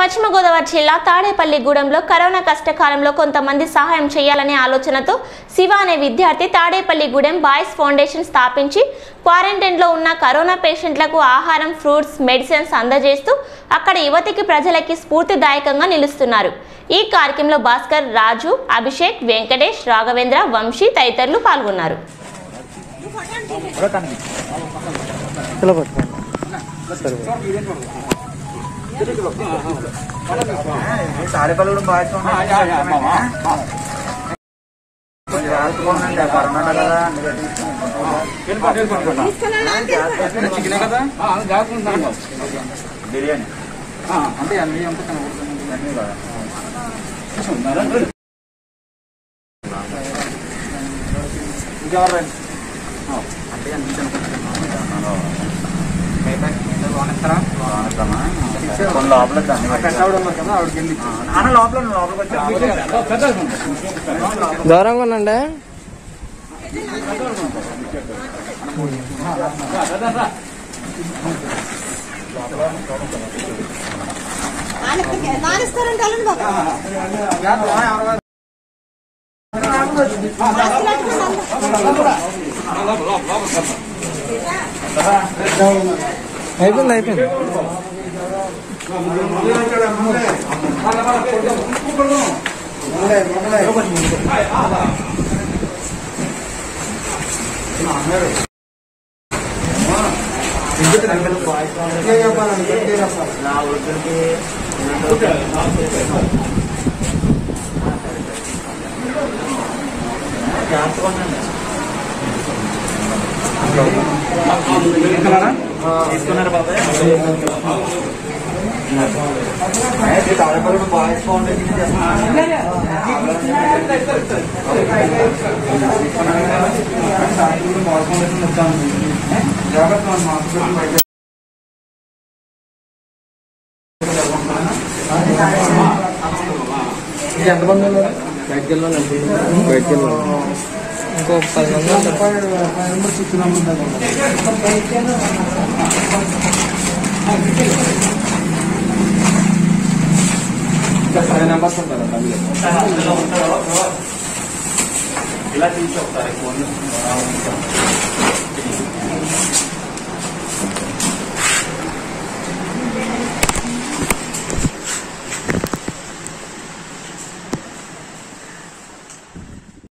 పశ్చిమ గోదావరి జిల్లా తాడేపల్లిగూడెంలో కరోనా కష్టకాలంలో కొంతమంది సహాయం చేయాలనే ఆలోచనతో శివ అనే విద్యార్థి తాడేపల్లిగూడెం బాయ్స్ ఫౌండేషన్ స్థాపించి క్వారంటైన్లో ఉన్న కరోనా పేషెంట్లకు ఆహారం ఫ్రూట్స్ మెడిసిన్స్ అందజేస్తూ అక్కడ యువతికి ప్రజలకి స్ఫూర్తిదాయకంగా నిలుస్తున్నారు ఈ కార్యక్రమంలో భాస్కర్ రాజు అభిషేక్ వెంకటేష్ రాఘవేంద్ర వంశీ తదితరులు పాల్గొన్నారు ఇలా పట్టుకోండి సరే తాడేపల్లి కూడా బాగా జాగ్రత్తగా కరోనా కదా బిర్యానీ అంటే అన్ని అంతా కనబడుతుంది అన్నీ కదా ఇంకెవరు అంటే అన్ని తినుకుంటున్నాం బాగుంటామా కొన్ని లోపల దాన్ని పెద్ద ఆవిడ ఉన్నారు కదా ఆవిడకి వెళ్ళి నాన్న లోపల ఉన్న లోపలికి వచ్చి దూరంగా ఉండండి నానిస్తారంటే వెళ్ళండి బాబు అయిపోయింది అయిపోయింది నా వృద్ధులకి జాగ్రత్తగా ఉండండి తీసుకున్నారు బాబాయ్ అయితే తాడేపల్లి బాయ్స్ ఫౌండేషన్ ఎంతమంది ఉన్నారు బయటకు వెళ్ళాలి బయటకు వెళ్ళాలి ఇంకో పది మంది ఉంటారు ఫైవ్ నెంబర్స్ ఉంటారు తమిళ ఇలా తీసి ఒకసారి ఫోన్